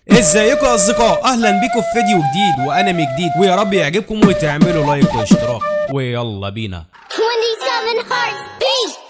ازيكم يا اصدقاء اهلا بيكم في فيديو جديد وانمي جديد ويا رب يعجبكم وتعملوا لايك واشتراك ويلا بينا 27 hearts beat!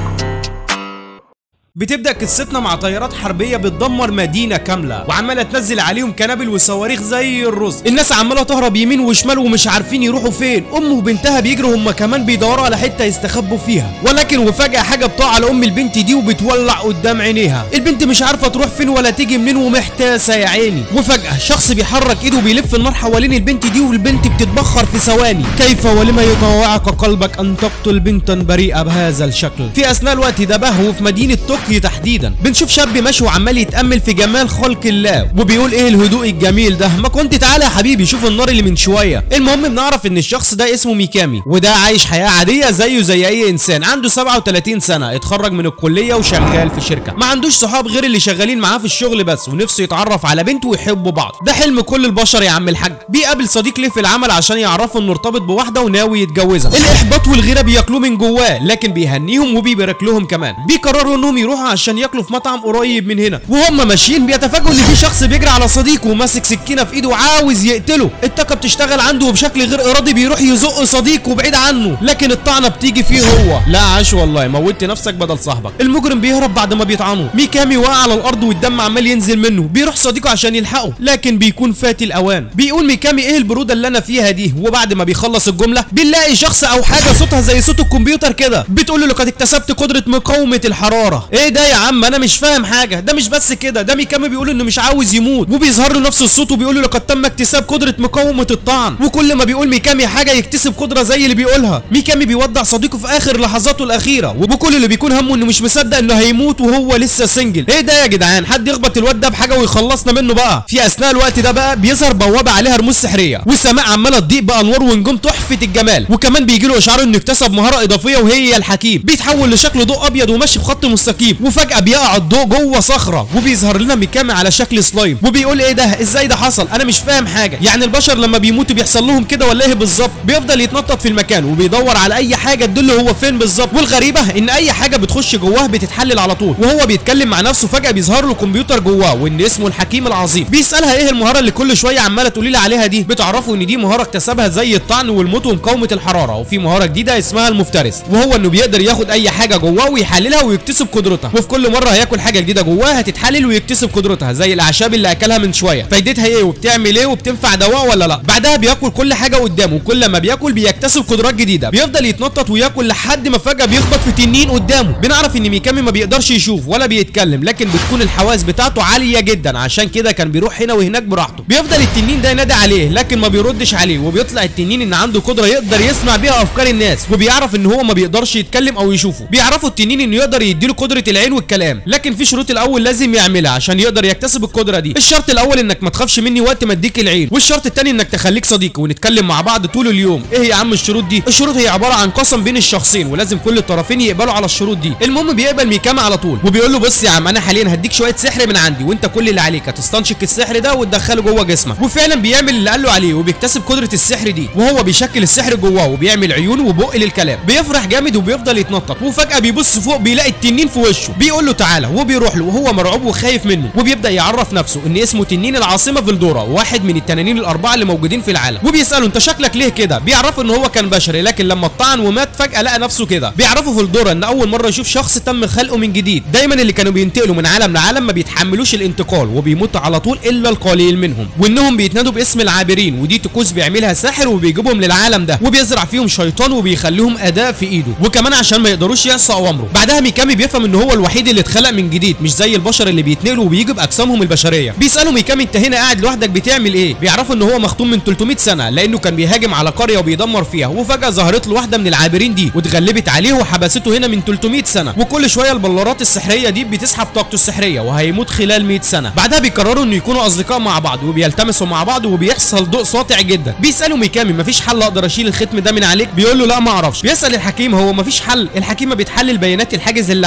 بتبدا قصتنا مع طيارات حربيه بتدمر مدينه كامله وعماله تنزل عليهم كنابل وصواريخ زي الرز الناس عماله تهرب يمين وشمال ومش عارفين يروحوا فين ام وبنتها بيجروا هم كمان بيدوروا على حته يستخبوا فيها ولكن وفجاه حاجه بتقع على ام البنت دي وبتولع قدام عينيها البنت مش عارفه تروح فين ولا تيجي منين ومحتاسه يا عيني وفجاه شخص بيحرك ايده وبيلف النار حوالين البنت دي والبنت بتتبخر في ثواني كيف ولما يطوعك قلبك ان تقتل بنتا بريئه بهذا الشكل في اثناء الوقت ده بهو في مدينه طوكيو تحديدا بنشوف شاب ماشي وعمال يتامل في جمال خلق الله وبيقول ايه الهدوء الجميل ده ما كنت تعالى يا حبيبي شوف النار اللي من شويه المهم بنعرف ان الشخص ده اسمه ميكامي وده عايش حياه عاديه زيه زي اي انسان عنده 37 سنه اتخرج من الكليه وشغال في شركه ما عندوش صحاب غير اللي شغالين معاه في الشغل بس ونفسه يتعرف على بنت ويحبوا بعض ده حلم كل البشر يا عم الحاج بيقابل صديق ليه في العمل عشان يعرفه انه ارتبط بواحده وناوي يتجوزها الاحباط والغيره بياكلوه من جواه لكن بيهنيهم وبيبارك لهم كمان بيقرروا انهم يروحوا عشان ياكلوا في مطعم قريب من هنا وهم ماشيين بيتفاجئوا ان في شخص بيجري على صديقه وماسك سكينه في ايده وعاوز يقتله الطاقه بتشتغل عنده وبشكل غير ارادي بيروح يزق صديقه بعيد عنه لكن الطعنه بتيجي فيه هو لا عاش والله موتت نفسك بدل صاحبك المجرم بيهرب بعد ما بيطعنه ميكامي وقع على الارض والدم عمال ينزل منه بيروح صديقه عشان يلحقه لكن بيكون فات الاوان بيقول ميكامي ايه البروده اللي انا فيها دي وبعد ما بيخلص الجمله بنلاقي شخص او حاجه صوتها زي صوت الكمبيوتر كده بتقول له لقد اكتسبت قدره مقاومه الحراره ايه ده يا عم انا مش فاهم حاجه ده مش بس كده ده ميكامي بيقول انه مش عاوز يموت وبيظهر له نفس الصوت وبيقول له لقد تم اكتساب قدره مقاومه الطعن وكل ما بيقول ميكامي حاجه يكتسب قدره زي اللي بيقولها ميكامي بيودع صديقه في اخر لحظاته الاخيره وبكل اللي بيكون همه انه مش مصدق انه هيموت وهو لسه سنجل ايه ده يا جدعان حد يخبط الواد ده بحاجه ويخلصنا منه بقى في اثناء الوقت ده بقى بيظهر بوابه عليها رموز سحريه والسماء عماله تضيء بانوار ونجوم تحفه الجمال وكمان بيجي له اشعار انه اكتسب مهاره اضافيه وهي الحكيم بيتحول لشكل ضوء ابيض وماشي في خط مستقيم وفجاه بيقع الضوء جوه صخره وبيظهر لنا ميكامي على شكل سلايم وبيقول ايه ده ازاي ده حصل انا مش فاهم حاجه يعني البشر لما بيموتوا بيحصل لهم كده ولا ايه بالظبط بيفضل يتنطط في المكان وبيدور على اي حاجه تدل هو فين بالظبط والغريبه ان اي حاجه بتخش جواه بتتحلل على طول وهو بيتكلم مع نفسه فجاه بيظهر له كمبيوتر جواه وان اسمه الحكيم العظيم بيسالها ايه المهاره اللي كل شويه عماله تقولي لي عليها دي بتعرفوا ان دي مهاره اكتسبها زي الطعن والموت ومقاومه الحراره وفي مهاره جديده اسمها المفترس وهو انه بيقدر ياخد اي حاجه جواه ويحللها ويكتسب قدرتها وفي كل مره هياكل حاجه جديده جواه هتتحلل ويكتسب قدرتها زي الاعشاب اللي اكلها من شويه فايدتها ايه وبتعمل ايه وبتنفع دواء ولا لا بعدها بياكل كل حاجه قدامه كل ما بياكل بيكتسب قدرات جديده بيفضل يتنطط وياكل لحد ما فجاه بيخبط في تنين قدامه بنعرف ان ميكامي ما بيقدرش يشوف ولا بيتكلم لكن بتكون الحواس بتاعته عاليه جدا عشان كده كان بيروح هنا وهناك براحته بيفضل التنين ده ينادي عليه لكن ما بيردش عليه وبيطلع التنين ان عنده قدره يقدر يسمع بيها افكار الناس وبيعرف ان هو ما بيقدرش يتكلم او يشوفه بيعرفوا التنين انه يقدر يديله قدره العين والكلام لكن في شروط الاول لازم يعملها عشان يقدر يكتسب القدره دي الشرط الاول انك ما تخافش مني وقت ما اديك العين والشرط الثاني انك تخليك صديقي ونتكلم مع بعض طول اليوم ايه يا عم الشروط دي الشروط هي عباره عن قسم بين الشخصين ولازم كل الطرفين يقبلوا على الشروط دي المهم بيقبل ميكاما على طول وبيقول له بص يا عم انا حاليا هديك شويه سحر من عندي وانت كل اللي عليك هتستنشق السحر ده وتدخله جوه جسمك وفعلا بيعمل اللي قال له عليه وبيكتسب قدره السحر دي وهو بيشكل السحر جواه وبيعمل عيون وبق للكلام بيفرح جامد وبيفضل يتنطط وفجاه بيبص فوق بيلاقي التنين في وشه بيقول له تعالى وبيروح له وهو مرعوب وخايف منه وبيبدا يعرف نفسه ان اسمه تنين العاصمه فيلدورا واحد من التنانين الاربعه اللي موجودين في العالم وبيساله انت شكلك ليه كده بيعرفوا ان هو كان بشري لكن لما اتطعن ومات فجاه لقى نفسه كده بيعرفوا فيلدورا ان اول مره يشوف شخص تم خلقه من جديد دايما اللي كانوا بينتقلوا من عالم لعالم ما بيتحملوش الانتقال وبيموتوا على طول الا القليل منهم وانهم بيتنادوا باسم العابرين ودي طقوس بيعملها ساحر وبيجيبهم للعالم ده وبيزرع فيهم شيطان وبيخليهم اداء في ايده وكمان عشان ما يقدروش يعصوا اوامره بعدها ميكامي بيفهم ان هو الوحيد اللي اتخلق من جديد مش زي البشر اللي بيتنقلوا وبيجوا باجسامهم البشريه بيسالوا ميكامي انت هنا قاعد لوحدك بتعمل ايه بيعرفوا ان هو مختوم من 300 سنه لانه كان بيهاجم على قريه وبيدمر فيها وفجاه ظهرت له واحده من العابرين دي واتغلبت عليه وحبسته هنا من 300 سنه وكل شويه البلورات السحريه دي بتسحب طاقته السحريه وهيموت خلال 100 سنه بعدها بيقرروا انه يكونوا اصدقاء مع بعض وبيلتمسوا مع بعض وبيحصل ضوء ساطع جدا بيسالوا ميكامي مفيش حل اقدر اشيل الختم ده من عليك بيقول له لا ما اعرفش بيسال الحكيم هو مفيش حل الحكيمه بتحلل بيانات الحاجز اللي عليه بتعرف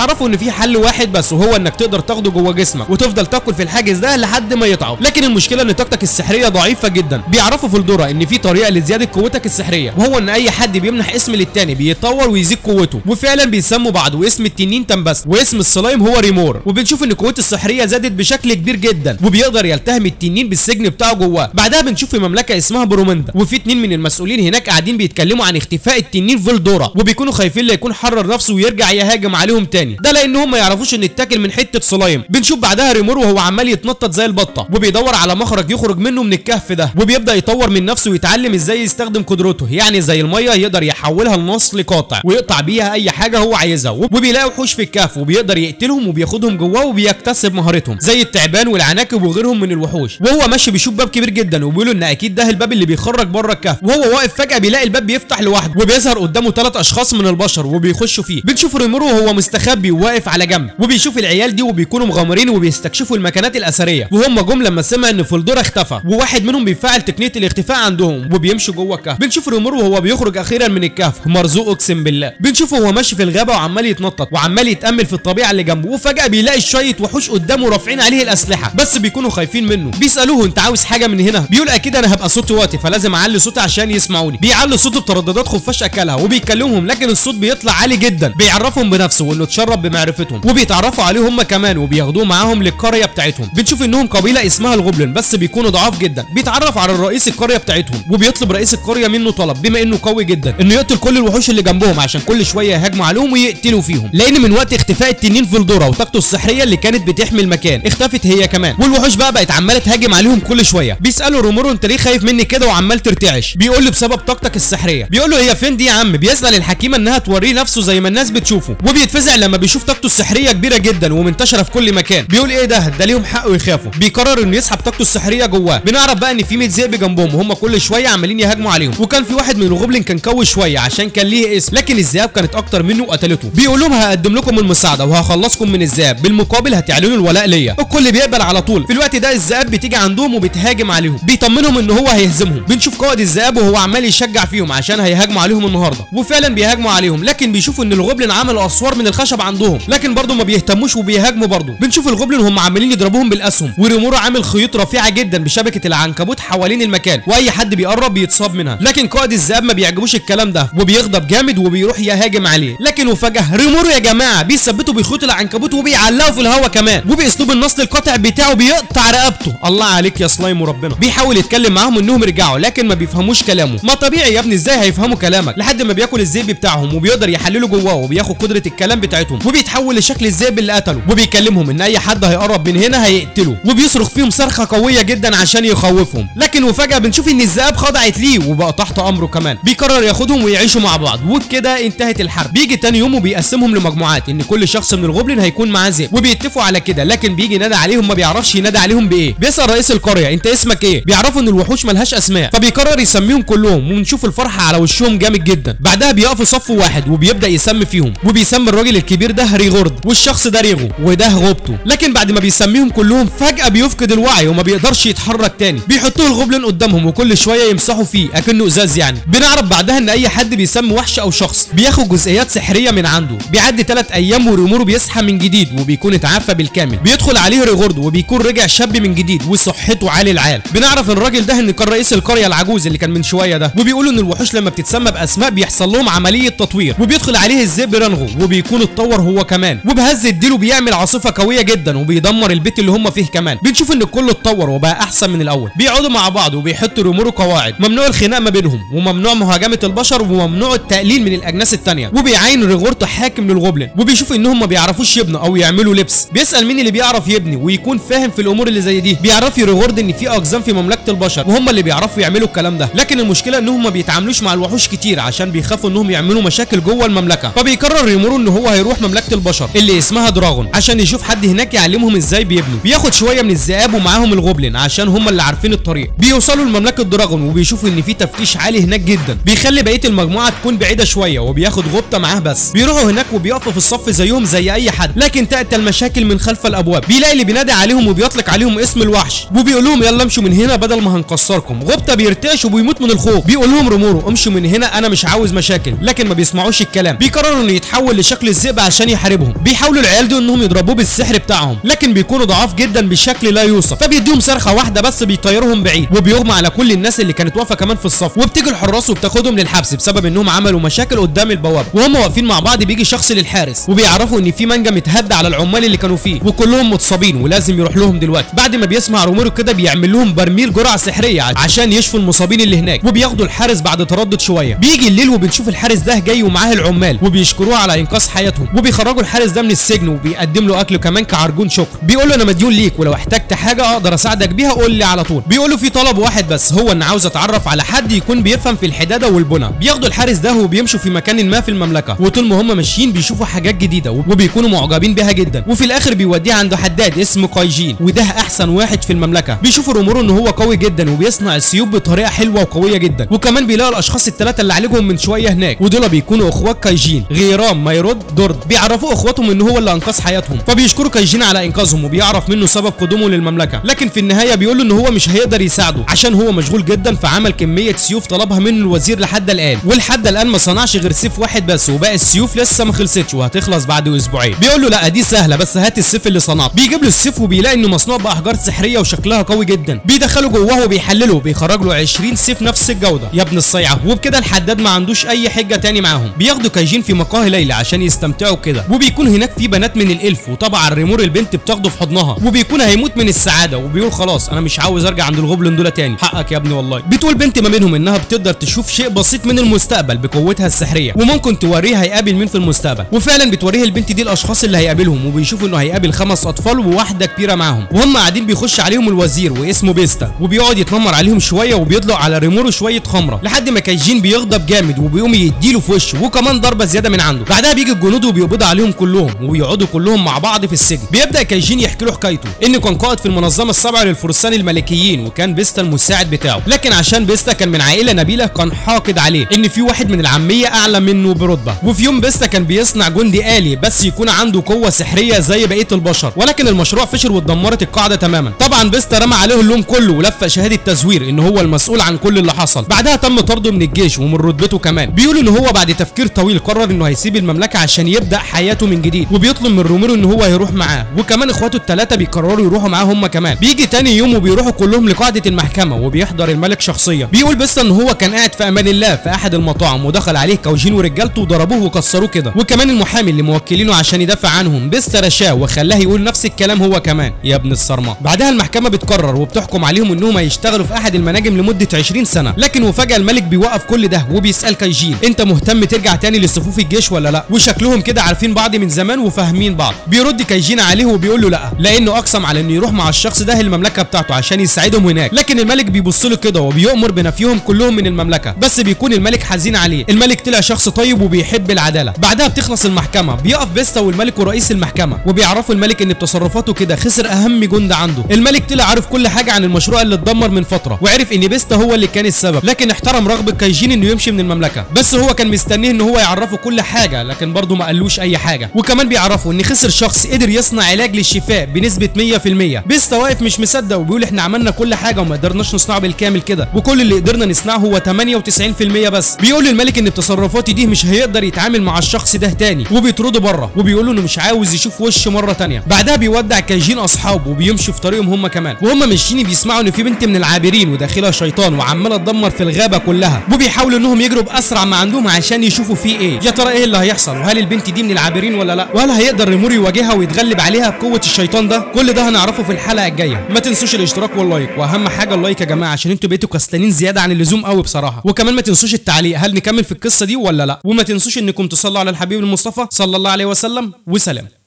بيعرفوا ان في حل واحد بس وهو انك تقدر تاخده جوه جسمك وتفضل تاكل في الحاجز ده لحد ما يضعف لكن المشكله ان طاقتك السحريه ضعيفه جدا بيعرفوا في الدوره ان في طريقه لزياده قوتك السحريه وهو ان اي حد بيمنح اسم للتاني بيتطور ويزيد قوته وفعلا بيسموا بعض واسم التنين تنبس واسم السلايم هو ريمور وبنشوف ان قوته السحريه زادت بشكل كبير جدا وبيقدر يلتهم التنين بالسجن بتاعه جواه بعدها بنشوف في مملكه اسمها برومندا وفي اتنين من المسؤولين هناك قاعدين بيتكلموا عن اختفاء التنين في الدوره وبيكونوا خايفين لا يكون حرر نفسه ويرجع يهاجم عليهم تاني ده لان هم ما يعرفوش ان اتاكل من حته سلايم بنشوف بعدها ريمور وهو عمال يتنطط زي البطه وبيدور على مخرج يخرج منه من الكهف ده وبيبدا يطور من نفسه ويتعلم ازاي يستخدم قدرته يعني زي الميه يقدر يحولها لنصل قاطع ويقطع بيها اي حاجه هو عايزها وبيلاقي وحوش في الكهف وبيقدر يقتلهم وبياخدهم جواه وبيكتسب مهارتهم زي التعبان والعناكب وغيرهم من الوحوش وهو ماشي بيشوف باب كبير جدا وبيقولوا ان اكيد ده الباب اللي بيخرج بره الكهف وهو واقف فجاه بيلاقي الباب بيفتح لوحده وبيظهر قدامه ثلاث اشخاص من البشر وبيخشوا فيه بنشوف ريمورو وهو مستخبي وواقف على جنب وبيشوف العيال دي وبيكونوا مغامرين وبيستكشفوا المكانات الاثريه وهم جم لما سمع ان فولدور اختفى وواحد منهم بيفعل تقنيه الاختفاء عندهم وبيمشوا جوه الكهف بنشوف ريمورو وهو بيخرج اخيرا من الكهف مرزوق اقسم بالله بنشوفه وهو ماشي في الغابه وعمال يتنطط وعمال يتامل في الطبيعه اللي جنبه وفجاه بيلاقي شويه وحوش قدامه رافعين عليه الاسلحه بس بيكونوا خايفين منه بيسالوه انت عاوز حاجه من هنا بيقول اكيد انا هبقى صوتي واطي فلازم اعلي صوتي عشان يسمعوني بيعلي صوته بترددات خفاش اكلها وبيكلمهم لكن الصوت بيطلع عالي جدا بيعرفهم بنفسه وانه اتشرب بمعرفتهم وبيتعرفوا عليه هم كمان وبياخدوه معاهم للقريه بتاعتهم بنشوف انهم قبيله اسمها الغوبلين بس بيكونوا ضعاف جدا بيتعرف على الرئيس القريه بتاعتهم وبيطلب رئيس القريه منه طلب بما انه قوي جدا انه يقتل كل الوحوش اللي جنبهم عشان كل شويه يهاجموا عليهم ويقتلوا فيهم لان من وقت اختفاء التنين في الدوره وطاقته السحريه اللي كانت بتحمي المكان اختفت هي كمان والوحوش بقى بقت عماله تهاجم عليهم كل شويه بيسالوا رومورو انت ليه خايف مني كده وعمال ترتعش بيقول له بسبب طاقتك السحريه بيقول له هي فين دي يا عم بيسال الحكيمه انها توريه نفسه زي ما الناس بتشوفه وبيتفزع لما بيشوف طاقته السحريه كبيره جدا ومنتشره في كل مكان بيقول ايه ده ده ليهم حق ويخافوا بيقرر انه يسحب طاقته السحريه جواه بنعرف بقى ان في 100 ذئب جنبهم وهم كل شويه عمالين يهاجموا عليهم وكان في واحد من الغوبلين كان قوي شويه عشان كان ليه اسم لكن الذئاب كانت اكتر منه وقتلته بيقول لهم هقدم لكم المساعده وهخلصكم من الذئاب بالمقابل هتعلنوا الولاء ليا الكل بيقبل على طول في الوقت ده الذئاب بتيجي عندهم وبتهاجم عليهم بيطمنهم ان هو هيهزمهم بنشوف قائد الذئاب وهو عمال يشجع فيهم عشان هيهاجموا عليهم النهارده وفعلا بيهاجموا عليهم لكن بيشوفوا ان الغوبلين عملوا اسوار من الخشب عندهم لكن برضه ما بيهتموش وبيهاجموا برضه بنشوف الغوبلين هم عمالين يضربوهم بالاسهم وريمورو عامل خيوط رفيعه جدا بشبكه العنكبوت حوالين المكان واي حد بيقرب بيتصاب منها لكن قائد الذئاب ما بيعجبوش الكلام ده وبيغضب جامد وبيروح يهاجم عليه لكن وفجاه ريمورو يا جماعه بيثبتوا بخيوط العنكبوت وبيعلقوا في الهواء كمان وباسلوب النصل القاطع بتاعه بيقطع رقبته الله عليك يا سلايم وربنا بيحاول يتكلم معاهم انهم يرجعوا لكن ما بيفهموش كلامه ما طبيعي يا ابني ازاي هيفهموا كلامك لحد ما بياكل الذئب بتاعهم وبيقدر يحلله جواه وبياخد قدره الكلام بتاعتهم وبيتحول لشكل الذئب اللي قتله وبيكلمهم ان اي حد هيقرب من هنا هيقتله وبيصرخ فيهم صرخه قويه جدا عشان يخوفهم لكن وفجاه بنشوف ان الذئاب خضعت ليه وبقى تحت امره كمان بيقرر ياخدهم ويعيشوا مع بعض وبكده انتهت الحرب بيجي تاني يوم وبيقسمهم لمجموعات ان كل شخص من الغوبلين هيكون معاه ذئب وبيتفقوا على كده لكن بيجي نادى عليهم ما بيعرفش ينادى عليهم بايه بيسال رئيس القريه انت اسمك ايه بيعرفوا ان الوحوش ملهاش اسماء فبيقرر يسميهم كلهم ونشوف الفرحه على وشهم جامد جدا بعدها بيقفوا صف واحد وبيبدا يسمي فيهم وبيسمي الراجل الكبير ده ريغورد والشخص ده ريغو وده غوبته لكن بعد ما بيسميهم كلهم فجاه بيفقد الوعي وما بيقدرش يتحرك تاني بيحطوه الغوبلين قدامهم وكل شويه يمسحوا فيه اكنه ازاز يعني بنعرف بعدها ان اي حد بيسمي وحش او شخص بياخد جزئيات سحريه من عنده بيعدي ثلاث ايام وريمورو بيصحى من جديد وبيكون اتعافى بالكامل بيدخل عليه ريغورد وبيكون رجع شاب من جديد وصحته عالي العال بنعرف ان الراجل ده ان كان رئيس القريه العجوز اللي كان من شويه ده وبيقولوا ان الوحوش لما بتتسمى باسماء بيحصل لهم عمليه تطوير وبيدخل عليه الذئب رانغو وبيكون اتطور هو كمان وبهز الديل وبيعمل عاصفه قويه جدا وبيدمر البيت اللي هم فيه كمان بنشوف ان الكل اتطور وبقى احسن من الاول بيقعدوا مع بعض وبيحطوا ريمورو قواعد ممنوع الخناق ما بينهم وممنوع مهاجمه البشر وممنوع التقليل من الاجناس التانية وبيعين ريغورتو حاكم للغوبلين وبيشوف انهم ما بيعرفوش يبنوا او يعملوا لبس بيسال مين اللي بيعرف يبني ويكون فاهم في الامور اللي زي دي بيعرف ريغورد ان في اقزام في مملكه البشر وهم اللي بيعرفوا يعملوا الكلام ده لكن المشكله انهم ما بيتعاملوش مع الوحوش كتير عشان بيخافوا انهم يعملوا مشاكل جوه المملكه فبيقرر ريمورو ان هو هيروح مملكه البشر اللي اسمها دراغون عشان يشوف حد هناك يعلمهم ازاي بيبنوا بياخد شويه من الذئاب ومعاهم الغوبلين عشان هم اللي عارفين الطريق بيوصلوا لمملكه دراغون وبيشوفوا ان في تفتيش عالي هناك جدا بيخلي بقيه المجموعه تكون بعيده شويه وبياخد غبطه معاه بس بيروحوا هناك وبيقفوا في الصف زيهم زي اي حد لكن تاتي المشاكل من خلف الابواب بيلاقي اللي بينادي عليهم وبيطلق عليهم اسم الوحش وبيقول لهم يلا امشوا من هنا بدل ما هنكسركم غبطه بيرتعش وبيموت من الخوف بيقول لهم رمورو امشوا من هنا انا مش عاوز مشاكل لكن ما بيسمعوش الكلام بيقرروا انه يتحول لشكل الذئب عشان يحاربهم بيحاولوا العيال دول انهم يضربوه بالسحر بتاعهم لكن بيكونوا ضعاف جدا بشكل لا يوصف فبيديهم صرخه واحده بس بيطيرهم بعيد وبيغمى على كل الناس اللي كانت واقفه كمان في الصف وبتيجي الحراس وبتاخدهم للحبس بسبب انهم عملوا مشاكل قدام البوابه وهم واقفين مع بعض بيجي شخص للحارس وبيعرفوا ان في منجم متهدى على العمال اللي كانوا فيه وكلهم متصابين ولازم يروح لهم دلوقتي بعد ما بيسمع روميرو كده بيعمل لهم برميل جرعه سحريه عشان يشفوا المصابين اللي هناك وبياخدوا الحارس بعد تردد شويه بيجي الليل وبنشوف الحارس ده جاي ومعاه العمال وبيشكروه على انقاذ حياتهم وبيخرجوا الحارس ده من السجن وبيقدم له اكل كمان كعرجون شكر بيقول له انا مديون ليك ولو احتجت حاجه اقدر اساعدك بيها قول لي على طول بيقول له في طلب واحد بس هو ان عاوز اتعرف على حد يكون بيفهم في الحداده والبنى بياخدوا الحارس ده وبيمشوا في مكان ما في المملكه وطول ما هم ماشيين بيشوفوا حاجات جديده وبيكونوا معجبين بيها جدا وفي الاخر بيوديه عند حداد اسمه كايجين وده احسن واحد في المملكه بيشوفوا رومورو ان هو قوي جدا وبيصنع السيوف بطريقه حلوه وقويه جدا وكمان بيلاقوا الاشخاص الثلاثه اللي عليهم من شويه هناك ودول بيكونوا اخوات كايجين غيرام مايرود دورد بيعرفوا اخواتهم ان هو اللي انقذ حياتهم فبيشكروا كايجين على انقاذهم وبيعرف منه سبب قدومه للمملكه لكن في النهايه بيقول له ان هو مش هيقدر يساعده عشان هو مشغول جدا فعمل كميه سيوف طلبها منه الوزير لحد الان ولحد الان ما صنعش غير سيف واحد بس وباقي السيوف لسه ما خلصتش وهتخلص بعد اسبوعين بيقول له لا دي سهله بس هات السيف اللي صنعته بيجيب له السيف وبيلاقي انه مصنوع باحجار سحريه وشكلها قوي جدا بيدخله جواه وبيحلله وبيخرج له 20 سيف نفس الجوده يا ابن الصيعه وبكده الحداد ما عندوش اي حجه تاني معاهم بياخدوا كايجين في مقاهي ليلى عشان يستمتعوا كده وبيكون هناك في بنات من الالف وطبعا ريمور البنت بتاخده في حضنها وبيكون هيموت من السعاده وبيقول خلاص انا مش عاوز ارجع عند الغبلن دول تاني حقك يا ابني والله بتقول بنت ما منهم انها بتقدر تشوف شيء بسيط من المستقبل بقوتها السحريه وممكن توريه هيقابل مين في المستقبل وفعلا بتوريه البنت دي الاشخاص اللي هيقابلهم وبيشوفوا انه هيقابل خمس اطفال وواحده كبيره معاهم وهم قاعدين بيخش عليهم الوزير واسمه بيستا وبيقعد يتنمر عليهم شويه وبيطلق على ريمورو شويه خمره لحد ما كايجين بيغضب جامد وبيقوم يديله في وشه وكمان ضربه زياده من عنده بعدها بيجي الجنود وبيقبضوا عليهم كلهم وبيقعدوا كلهم مع بعض في السجن بيبدا كايجين يحكي له حكايته انه كان قائد في المنظمه السبعه للفرسان الملكيين وكان بيستا المساعد بتاعه لكن عشان بيستا كان من عائله نبيله كان حاقد عليه ان في واحد من العاميه اعلى منه برتبه وفي يوم بيستا كان بيصنع جندي آلي بس يكون عنده قوه سحريه زي بقيه البشر ولكن المشروع فشل واتدمرت القاعده تماما طبعا بيستا رمى عليه اللوم كله ولف شهاده تزوير ان هو المسؤول عن كل اللي حصل بعدها تم طرده من الجيش ومن رتبته كمان بيقول ان هو بعد تفكير طويل قرر انه هيسيب المملكه عشان يبدا حياته من جديد وبيطلب من روميرو ان هو يروح معاه وكمان اخواته الثلاثه بيقرروا يروحوا معاه هم كمان بيجي تاني يوم وبيروحوا كلهم لقاعده المحكمه وبيحضر الملك شخصيا بيقول بس ان هو كان قاعد في امان الله في احد المطاعم ودخل عليه كوجين ورجالته وضربوه وكسروه كده وكمان المحامي اللي موكلينه عشان يدافع عنهم بس رشاه وخلاه يقول نفس الكلام هو كمان يا ابن الصرمه بعدها المحكمه بتقرر وبتحكم عليهم انهم هيشتغلوا في احد المناجم لمده 20 سنه لكن وفجاه الملك بيوقف كل ده وبيسال كايجين انت مهتم ترجع تاني لصفوف الجيش ولا لا وشكلهم كده عارفين بعض من زمان وفاهمين بعض بيرد كايجين عليه وبيقول له لا لانه اقسم على انه يروح مع الشخص ده المملكه بتاعته عشان يساعدهم هناك لكن الملك بيبص له كده وبيؤمر بنفيهم كلهم من المملكه بس بيكون الملك حزين عليه الملك طلع شخص طيب وبيحب العداله بعدها بتخلص المحكمه بيقف بيستا والملك ورئيس المحكمه وبيعرفوا الملك ان بتصرفاته كده خسر اهم جند عنده الملك طلع عارف كل حاجه عن المشروع اللي اتدمر من فتره وعرف ان بيستا هو اللي كان السبب لكن احترم رغبه كايجين انه يمشي من المملكه بس هو كان مستنيه ان هو يعرفه كل حاجه لكن برضه ما قالوش اي حاجه وكمان بيعرفوا ان خسر شخص قدر يصنع علاج للشفاء بنسبه 100% بيستا واقف مش مصدق وبيقول احنا عملنا كل حاجه وما قدرناش نصنعه بالكامل كده وكل اللي قدرنا نصنعه هو 98% بس بيقول للملك ان تصرفاتي دي مش هيقدر يتعامل مع الشخص ده تاني وبيطرده بره وبيقول له انه مش عاوز يشوف وشه مره تانيه بعدها بيودع كايجين اصحابه وبيمشوا في طريقهم هم كمان وهم ماشيين بيسمعوا ان في بنت من العابرين وداخلها شيطان وعماله تدمر في الغابه كلها وبيحاولوا انهم يجروا باسرع ما عندهم عشان يشوفوا فيه ايه يا ترى ايه اللي هيحصل وهل البنت دي من العابرين ولا لا وهل هيقدر ريمور يواجهها ويتغلب عليها بقوه الشيطان ده كل ده هنعرفه في الحلقه الجايه ما تنسوش الاشتراك واللايك واهم حاجه اللايك يا جماعه عشان انتوا بقيتوا كسلانين زياده عن اللزوم قوي بصراحه وكمان ما تنسوش التعليق هل نكمل في القصه دي ولا لا وما تنسوش انكم تصلوا على الحبيب المصطفى صلى الله عليه وسلم وسلام